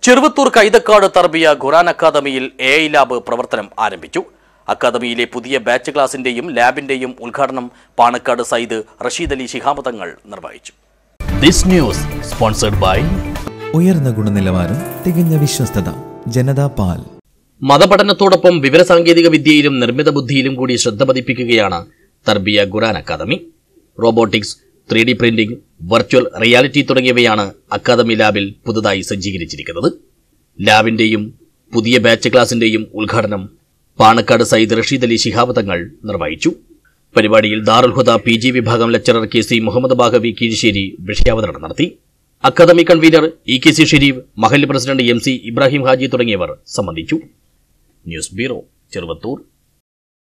ചെറുവത്തൂർ കൈതക്കാട് തർബിയ ഖുറാൻ അക്കാദമിയിൽ A I lab പ്രവർത്തനം ആരംഭിച്ചു അക്കാദമിയിലെ പുതിയ ബാച്ച് ക്ലാസിന്റെയും ലാബിന്റെയും ഉദ്ഘാടനം പാണക്കാട് സയ്യിദ് റഷീദ് അലി ശിഹാബ് തങ്ങൾ നിർവഹിച്ചു This news sponsored by ഉയർന്ന ഗുണനിലവാരം തികഞ്ഞ വിശ്വസ്തത ജനതാ പാൽ മതപഠനത്തോടൊപ്പം വിവരസാങ്കേതിക വിദ്യയിലും നിർമ്മിത ബുദ്ധിയിലും കൂടി ശ്രദ്ധ പതിപ്പിക്കുകയാണ് Tarbiya Quran academy robotics three D printing virtual reality തുടങ്ങിയവയാണ് അക്കാദമി ലാബിൽ പുതുതായി സജ്ജീകരിച്ചിരിക്കുന്നത് ലാബിന്റെയും പുതിയ ബാച്ച് ക്ലാസിന്റെയും ഉദ്ഘാടനം പാണക്കാട് സയ്യിദ് റഷീദ് അലി ശിഹാബ് തങ്ങൾ നിർവഹിച്ചു പരിപാടിയിൽ ദാറുൽ ഹുദ പി ജി വിഭാഗം lecturer K C Muhammad Baqavi Keezhissery വിഷയാവതരണം നടത്തി academy convener E K C Sharif മഹല്ല് president M C Ibrahim Haji തുടങ്ങിയവർ സംബന്ധിച്ചു ന്യൂസ് ബ്യൂറോ ചെറുവത്തൂർ